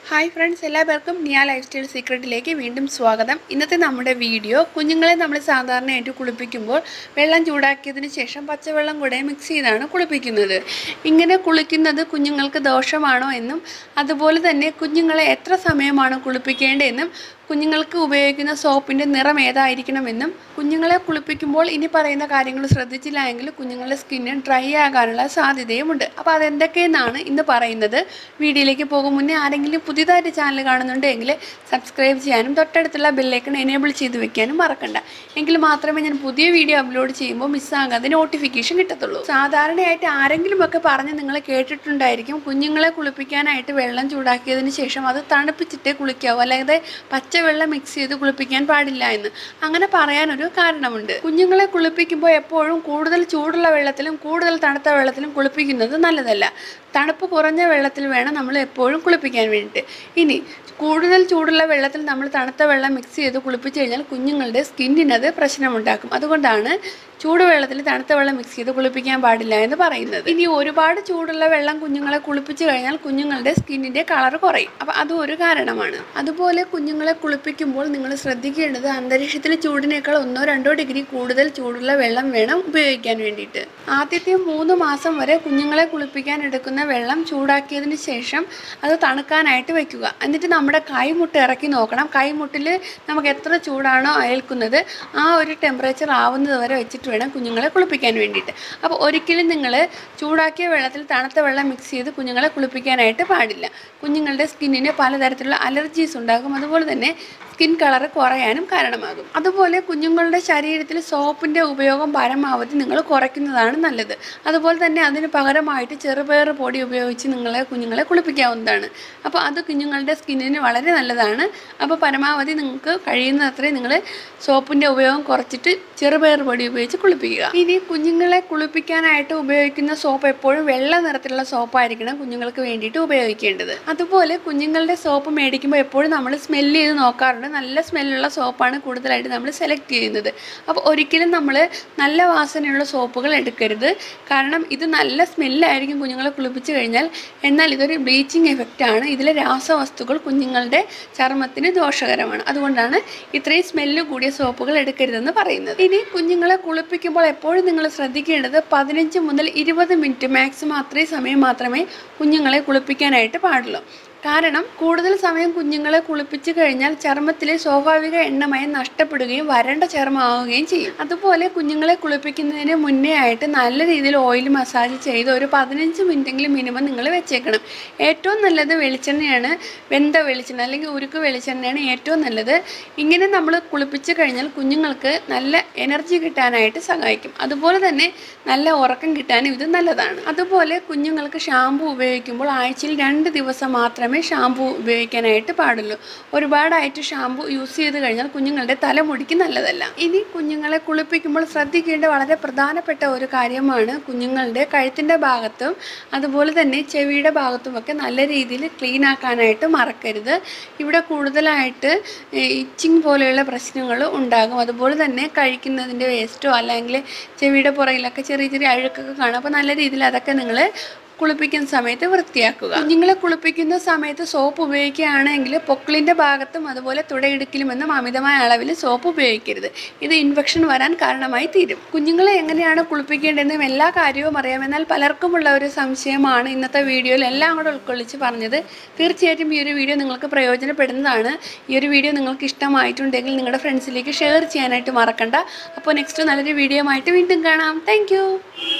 hi friends എല്ലാവർക്കും നിയ life style സീക്രട്ടിലേക്ക് വീണ്ടും സ്വാഗതം ഇന്നത്തെ നമ്മുടെ വീഡിയോ കുഞ്ഞുങ്ങളെ നമ്മൾ സാധാരണയായിട്ട് കുളിപ്പിക്കുമ്പോൾ വെള്ളം ചൂടാക്കിയതിന് ശേഷം പച്ചവെള്ളം കൂടെ മിക്സ് ചെയ്താണ് കുളിപ്പിക്കുന്നത് ഇങ്ങനെ കുളിക്കുന്നത് കുഞ്ഞുങ്ങൾക്ക് ദോഷമാണോ എന്നും അതുപോലെ തന്നെ കുഞ്ഞുങ്ങളെ എത്ര സമയമാണ് കുളിപ്പിക്കേണ്ടതെന്നും കുഞ്ഞുങ്ങൾക്ക് ഉപയോഗിക്കുന്ന സോപ്പിൻ്റെ നിറം ഏതായിരിക്കണമെന്നും കുഞ്ഞുങ്ങളെ കുളിപ്പിക്കുമ്പോൾ ഇനി പറയുന്ന കാര്യങ്ങൾ ശ്രദ്ധിച്ചില്ല എങ്കിൽ കുഞ്ഞുങ്ങളുടെ സ്കിന്ന് ഡ്രൈ ആകാനുള്ള സാധ്യതയുമുണ്ട് അപ്പോൾ അതെന്തൊക്കെയെന്നാണ് ഇന്ന് പറയുന്നത് വീഡിയോയിലേക്ക് പോകും മുന്നേ ആരെങ്കിലും പുതിയതായിട്ട് ചാനൽ കാണുന്നുണ്ടെങ്കിൽ സബ്സ്ക്രൈബ് ചെയ്യാനും തൊട്ടടുത്തുള്ള ബെല്ലൈക്കൺ എനേബിൾ ചെയ്ത് വെക്കാനും മറക്കണ്ട എങ്കിൽ മാത്രമേ ഞാൻ പുതിയ വീഡിയോ അപ്ലോഡ് ചെയ്യുമ്പോൾ മിസ്സാകാതെ നോട്ടിഫിക്കേഷൻ കിട്ടത്തുള്ളൂ സാധാരണയായിട്ട് ആരെങ്കിലുമൊക്കെ പറഞ്ഞ് നിങ്ങൾ കേട്ടിട്ടുണ്ടായിരിക്കും കുഞ്ഞുങ്ങളെ കുളിപ്പിക്കാനായിട്ട് വെള്ളം ചൂടാക്കിയതിന് ശേഷം അത് തണുപ്പിച്ചിട്ടേ കുളിക്കാവൂ അല്ലാതെ പച്ചവെള്ളം മിക്സ് ചെയ്ത് കുളിപ്പിക്കാൻ പാടില്ല എന്ന് അങ്ങനെ പറയാനൊരു കാരണമുണ്ട് കുഞ്ഞുങ്ങളെ കുളിപ്പിക്കുമ്പോൾ എപ്പോഴും കൂടുതൽ ചൂടുള്ള വെള്ളത്തിലും കൂടുതൽ തണുത്ത വെള്ളത്തിലും കുളിപ്പിക്കുന്നത് നല്ലതല്ല തണുപ്പ് കുറഞ്ഞ വെള്ളത്തിൽ വേണം നമ്മൾ എപ്പോഴും കുളിപ്പിക്കാൻ വേണ്ടിയിട്ട് ഇനി കൂടുതൽ ചൂടുള്ള വെള്ളത്തിൽ നമ്മൾ തണുത്ത വെള്ളം മിക്സ് ചെയ്ത് കുളിപ്പിച്ച് കഴിഞ്ഞാൽ കുഞ്ഞുങ്ങളുടെ സ്കിന്നിനത് പ്രശ്നമുണ്ടാക്കും അതുകൊണ്ടാണ് ചൂടുവെള്ളത്തിൽ തണുത്ത വെള്ളം മിക്സ് ചെയ്ത് കുളിപ്പിക്കാൻ പാടില്ല എന്ന് പറയുന്നത് ഇനി ഒരുപാട് ചൂടുള്ള വെള്ളം കുഞ്ഞുങ്ങളെ കുളിപ്പിച്ച് കഴിഞ്ഞാൽ കുഞ്ഞുങ്ങളുടെ സ്കിന്നിൻ്റെ കളർ കുറയും അപ്പോൾ അതും ഒരു കാരണമാണ് അതുപോലെ കുഞ്ഞുങ്ങളെ കുളിപ്പിക്കുമ്പോൾ നിങ്ങൾ ശ്രദ്ധിക്കേണ്ടത് അന്തരീക്ഷത്തിലെ ചൂടിനേക്കാൾ ഒന്നോ രണ്ടോ ഡിഗ്രി കൂടുതൽ ചൂടുള്ള വെള്ളം വേണം ഉപയോഗിക്കാൻ വേണ്ടിയിട്ട് ആദ്യത്തെ മൂന്ന് മാസം വരെ കുഞ്ഞുങ്ങളെ കുളിപ്പിക്കാൻ എടുക്കുന്ന വെള്ളം ചൂടാക്കിയതിന് ശേഷം അത് തണുക്കാനായിട്ട് വെക്കുക എന്നിട്ട് നമ്മുടെ കൈമുട്ട് ഇറക്കി നോക്കണം കൈമുട്ടിൽ നമുക്ക് എത്ര ചൂടാണോ അയൽക്കുന്നത് ആ ഒരു ടെമ്പറേച്ചർ ആവുന്നത് വരെ വെച്ചിട്ട് വേണം കുഞ്ഞുങ്ങളെ കുളിപ്പിക്കാൻ വേണ്ടിയിട്ട് അപ്പോൾ ഒരിക്കലും നിങ്ങൾ ചൂടാക്കിയ വെള്ളത്തിൽ തണുത്ത വെള്ളം മിക്സ് ചെയ്ത് കുഞ്ഞുങ്ങളെ കുളിപ്പിക്കാനായിട്ട് പാടില്ല കുഞ്ഞുങ്ങളുടെ സ്കിന്നിന് പലതരത്തിലുള്ള അലർജീസ് ഉണ്ടാകും അതുപോലെ തന്നെ സ്കിൻ കളർ കുറയാനും കാരണമാകും അതുപോലെ കുഞ്ഞുങ്ങളുടെ ശരീരത്തിൽ സോപ്പിൻ്റെ ഉപയോഗം പരമാവധി നിങ്ങൾ കുറയ്ക്കുന്നതാണ് നല്ലത് അതുപോലെ തന്നെ അതിന് പകരമായിട്ട് ചെറുപയർ പൊടി ഉപയോഗിച്ച് നിങ്ങളെ കുഞ്ഞുങ്ങളെ കുളിപ്പിക്കാവുന്നതാണ് അപ്പോൾ അത് കുഞ്ഞുങ്ങളുടെ സ്കിന്നിന് വളരെ നല്ലതാണ് അപ്പോൾ പരമാവധി നിങ്ങൾക്ക് കഴിയുന്നത്രയും നിങ്ങൾ സോപ്പിൻ്റെ ഉപയോഗം കുറച്ചിട്ട് ചെറുപയർ പൊടി ഉപയോഗിച്ച് കുളിപ്പിക്കുക ഇനി കുഞ്ഞുങ്ങളെ കുളിപ്പിക്കാനായിട്ട് ഉപയോഗിക്കുന്ന സോപ്പ് എപ്പോഴും വെള്ള നിറത്തിലുള്ള സോപ്പായിരിക്കണം കുഞ്ഞുങ്ങൾക്ക് വേണ്ടിയിട്ട് ഉപയോഗിക്കേണ്ടത് അതുപോലെ കുഞ്ഞുങ്ങളുടെ സോപ്പ് മേടിക്കുമ്പോൾ എപ്പോഴും നമ്മൾ സ്മെല്ല് ചെയ്ത് നോക്കാറുണ്ട് നല്ല സ്മെല്ലുള്ള സോപ്പാണ് കൂടുതലായിട്ട് നമ്മൾ സെലക്ട് ചെയ്യുന്നത് അപ്പോൾ ഒരിക്കലും നമ്മൾ നല്ല വാസനയുള്ള സോപ്പുകൾ എടുക്കരുത് കാരണം ഇത് നല്ല സ്മെല്ലായിരിക്കും കുഞ്ഞുങ്ങളെ കുളിപ്പിച്ച് കഴിഞ്ഞാൽ എന്നാൽ ഇതൊരു ബ്ലീച്ചിങ് എഫക്റ്റ് ആണ് ഇതിലെ രാസവസ്തുക്കൾ കുഞ്ഞുങ്ങളുടെ ചർമ്മത്തിന് ദോഷകരമാണ് അതുകൊണ്ടാണ് ഇത്രയും സ്മെല്ല് കൂടിയ സോപ്പുകൾ എടുക്കരുതെന്ന് പറയുന്നത് ഇനി കുഞ്ഞുങ്ങളെ കുളിപ്പിക്കുമ്പോൾ എപ്പോഴും നിങ്ങൾ ശ്രദ്ധിക്കേണ്ടത് പതിനഞ്ച് മുതൽ ഇരുപത് മിനിറ്റ് മാക്സിമം അത്രയും സമയം മാത്രമേ കുഞ്ഞുങ്ങളെ കുളിപ്പിക്കാനായിട്ട് പാടുള്ളൂ കാരണം കൂടുതൽ സമയം കുഞ്ഞുങ്ങളെ കുളിപ്പിച്ച് കഴിഞ്ഞാൽ ചർമ്മത്തിലെ സ്വാഭാവിക എണ്ണമയം നഷ്ടപ്പെടുകയും വരണ്ട ചർമ്മമാവുകയും ചെയ്യും അതുപോലെ കുഞ്ഞുങ്ങളെ കുളിപ്പിക്കുന്നതിന് മുന്നേ ആയിട്ട് നല്ല രീതിയിൽ ഓയിൽ മസാജ് ചെയ്ത് ഒരു പതിനഞ്ച് മിനിറ്റെങ്കിലും മിനിമം നിങ്ങൾ വെച്ചേക്കണം ഏറ്റവും നല്ലത് വെളിച്ചെണ്ണയാണ് വെന്ത വെളിച്ചെണ്ണ അല്ലെങ്കിൽ ഉരുക്ക് വെളിച്ചെണ്ണയാണ് ഏറ്റവും നല്ലത് ഇങ്ങനെ നമ്മൾ കുളിപ്പിച്ച് കഴിഞ്ഞാൽ കുഞ്ഞുങ്ങൾക്ക് നല്ല എനർജി കിട്ടാനായിട്ട് സഹായിക്കും അതുപോലെ തന്നെ നല്ല ഉറക്കം കിട്ടാനും ഇത് നല്ലതാണ് അതുപോലെ കുഞ്ഞുങ്ങൾക്ക് ഷാമ്പു ഉപയോഗിക്കുമ്പോൾ ആഴ്ചയിൽ രണ്ട് ദിവസം മാത്രമേ ഷാമ്പു ഉപയോഗിക്കാനായിട്ട് പാടുള്ളൂ ഒരുപാടായിട്ട് ഷാമ്പു യൂസ് ചെയ്ത് കഴിഞ്ഞാൽ കുഞ്ഞുങ്ങളുടെ തലമുടിക്ക് നല്ലതല്ല ഇനി കുഞ്ഞുങ്ങളെ കുളിപ്പിക്കുമ്പോൾ ശ്രദ്ധിക്കേണ്ട വളരെ പ്രധാനപ്പെട്ട ഒരു കാര്യമാണ് കുഞ്ഞുങ്ങളുടെ കഴുത്തിൻ്റെ ഭാഗത്തും അതുപോലെ തന്നെ ചെവിയുടെ ഭാഗത്തുമൊക്കെ നല്ല രീതിയിൽ ക്ലീൻ ആക്കാനായിട്ട് മറക്കരുത് ഇവിടെ കൂടുതലായിട്ട് ഇച്ചിങ് പോലെയുള്ള പ്രശ്നങ്ങൾ ഉണ്ടാകും അതുപോലെ തന്നെ കഴിക്കുന്നതിൻ്റെ വേസ്റ്റോ അല്ലെങ്കിൽ ചെവിയുടെ പുറകിലൊക്കെ ചെറിയ ചെറിയ അഴുക്കൊക്കെ കാണും അപ്പോൾ നല്ല രീതിയിൽ അതൊക്കെ നിങ്ങൾ കുളിപ്പിക്കുന്ന സമയത്ത് വൃത്തിയാക്കുക കുഞ്ഞുങ്ങളെ കുളിപ്പിക്കുന്ന സമയത്ത് സോപ്പ് ഉപയോഗിക്കുകയാണെങ്കിൽ പൊക്കിളിൻ്റെ ഭാഗത്തും അതുപോലെ തുടയിടുക്കിലുമെന്നും അമിതമായ അളവിൽ സോപ്പ് ഉപയോഗിക്കരുത് ഇത് ഇൻഫെക്ഷൻ വരാൻ കാരണമായി തീരും കുഞ്ഞുങ്ങളെ എങ്ങനെയാണ് കുളിപ്പിക്കേണ്ടതെന്നും എല്ലാ കാര്യവും അറിയാം എന്നാൽ പലർക്കുമുള്ള ഒരു സംശയമാണ് ഇന്നത്തെ വീഡിയോയിൽ എല്ലാം കൂടെ ഉൾക്കൊള്ളിച്ച് പറഞ്ഞത് തീർച്ചയായിട്ടും ഈ ഒരു വീഡിയോ നിങ്ങൾക്ക് പ്രയോജനപ്പെടുന്നതാണ് ഈ ഒരു വീഡിയോ നിങ്ങൾക്ക് ഇഷ്ടമായിട്ടുണ്ടെങ്കിൽ നിങ്ങളുടെ ഫ്രണ്ട്സിലേക്ക് ഷെയർ ചെയ്യാനായിട്ട് മറക്കണ്ട അപ്പോൾ നെക്സ്റ്റ് നല്ലൊരു വീഡിയോ ആയിട്ട് വീണ്ടും കാണാം താങ്ക്